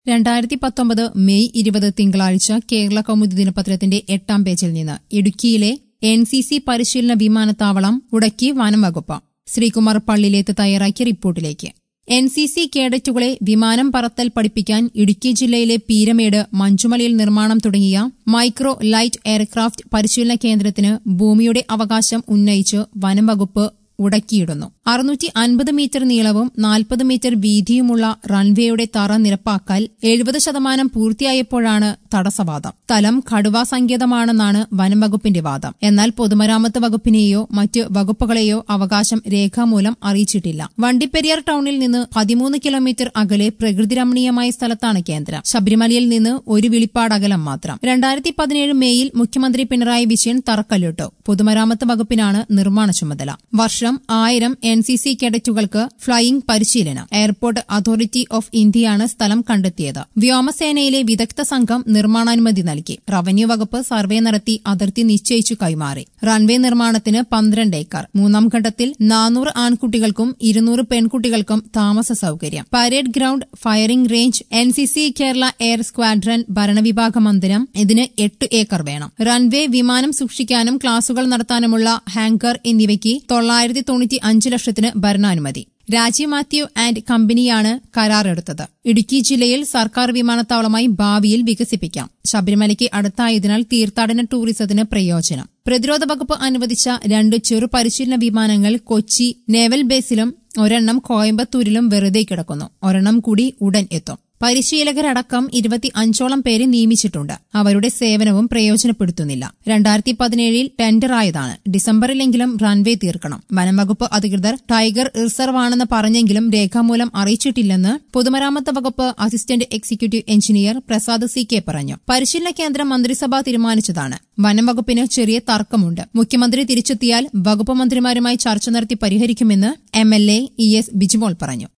രണ്ടായിരത്തി പത്തൊമ്പത് മെയ് ഇരുപത് തിങ്കളാഴ്ച കേരള കൗമുദി ദിനപത്രത്തിന്റെ എട്ടാം പേജിൽ നിന്ന് ഇടുക്കിയിലെ എൻ സി സി പരിശീലന വിമാനത്താവളം ഉടക്കി വനം വകുപ്പ് ശ്രീകുമാർ പള്ളിലേത്ത് തയ്യാറാക്കിയ റിപ്പോർട്ടിലേക്ക് എൻ സി സി കേഡറ്റുകളെ വിമാനം പറത്തൽ പഠിപ്പിക്കാൻ ഇടുക്കി ജില്ലയിലെ പീരമേട് മഞ്ചുമലയിൽ നിർമ്മാണം തുടങ്ങിയ മൈക്രോ ലൈറ്റ് എയർക്രാഫ്റ്റ് പരിശീലന കേന്ദ്രത്തിന് ഭൂമിയുടെ അവകാശം ഉന്നയിച്ച് വനം വകുപ്പ് ഉടക്കിയിടുന്നു അറുന്നൂറ്റി അൻപത് മീറ്റർ നീളവും നാൽപ്പത് മീറ്റർ വീതിയുമുള്ള റൺവേയുടെ തറ നിരപ്പാക്കൽ എഴുപത് ശതമാനം പൂർത്തിയായപ്പോഴാണ് തടസ്സവാദം സ്ഥലം കടുവാ സങ്കേതമാണെന്നാണ് വനം വകുപ്പിന്റെ വാദം എന്നാൽ പൊതുമരാമത്ത് വകുപ്പിനെയോ മറ്റ് വകുപ്പുകളെയോ അവകാശം രേഖാമൂലം അറിയിച്ചിട്ടില്ല വണ്ടിപ്പെരിയാർ ടൌണിൽ നിന്ന് പതിമൂന്ന് കിലോമീറ്റർ അകലെ പ്രകൃതിരമണീയമായ സ്ഥലത്താണ് കേന്ദ്രം ശബരിമലയിൽ നിന്ന് ഒരു വിളിപ്പാട് അകലം മാത്രം രണ്ടായിരത്തി പതിനേഴ് മേയിൽ മുഖ്യമന്ത്രി പിണറായി വിജയൻ തറക്കല്ലിട്ടു പൊതുമരാമത്ത് വകുപ്പിനാണ് നിർമ്മാണ ചുമതല വർഷം ആയിരം എൻ സി സി കേഡറ്റുകൾക്ക് ഫ്ളൈയിംഗ് പരിശീലനം എയർപോർട്ട് അതോറിറ്റി ഓഫ് ഇന്ത്യയാണ് സ്ഥലം കണ്ടെത്തിയത് വ്യോമസേനയിലെ വിദഗ്ധ സംഘം നിർമ്മാണാനുമതി നൽകി റവന്യൂ വകുപ്പ് സർവേ നടത്തി അതിർത്തി നിശ്ചയിച്ചു കൈമാറി റൺവേ നിർമ്മാണത്തിന് പന്ത്രണ്ട് ഏക്കർ മൂന്നാം ഘട്ടത്തിൽ നാനൂറ് ആൺകുട്ടികൾക്കും ഇരുന്നൂറ് പെൺകുട്ടികൾക്കും താമസ സൌകര്യം parade ground firing range N C C Kerala air squadron ഭരണവിഭാഗ മന്ദിരം ഇതിന് എട്ട് ഏക്കർ വേണം റൺവേ വിമാനം സൂക്ഷിക്കാനും ക്ലാസുകൾ നടത്താനുമുള്ള ഹാങ്കർ എന്നിവയ്ക്ക് തൊള്ളായിരത്തി തൊണ്ണൂറ്റി അഞ്ച് ലക്ഷത്തിന് ഭരണാനുമതി രാജീവ് മാത്യു ആൻഡ് കമ്പനിയാണ് കരാറെടുത്തത് ഇടുക്കി ജില്ലയിൽ സർക്കാർ വിമാനത്താവളമായി ഭാവിയിൽ വികസിപ്പിക്കാം ശബരിമലയ്ക്ക് അടുത്തായതിനാൽ തീർത്ഥാടന ടൂറിസത്തിന് പ്രയോജനം പ്രതിരോധ വകുപ്പ് അനുവദിച്ച രണ്ട് ചെറു പരിശീലന വിമാനങ്ങൾ കൊച്ചി നേവൽ ബേസിലും ഒരെണ്ണം കോയമ്പത്തൂരിലും വെറുതെ കിടക്കുന്നു ഒരെണ്ണം കൂടി ഉടൻ എത്തും പരിശീലകരടക്കം ഇരുപത്തി അഞ്ചോളം പേരെ നിയമിച്ചിട്ടുണ്ട് അവരുടെ സേവനവും പ്രയോജനപ്പെടുത്തുന്നില്ല രണ്ടായിരത്തി പതിനേഴിൽ ടെൻഡറായതാണ് ഡിസംബറിലെങ്കിലും റൺവേ തീർക്കണം വനംവകുപ്പ് അധികൃതർ ടൈഗർ റിസർവ് ആണെന്ന് പറഞ്ഞെങ്കിലും രേഖാമൂലം അറിയിച്ചിട്ടില്ലെന്ന് പൊതുമരാമത്ത് വകുപ്പ് assistant executive engineer Prasad C K പറഞ്ഞു പരിശീലന കേന്ദ്രം മന്ത്രിസഭ തീരുമാനിച്ചതാണ് വനംവകുപ്പിന് ചെറിയ തർക്കമുണ്ട് മുഖ്യമന്ത്രി തിരിച്ചെത്തിയാൽ വകുപ്പ് മന്ത്രിമാരുമായി ചർച്ച നടത്തി പരിഹരിക്കുമെന്ന് M L A E S Bijimol പറഞ്ഞു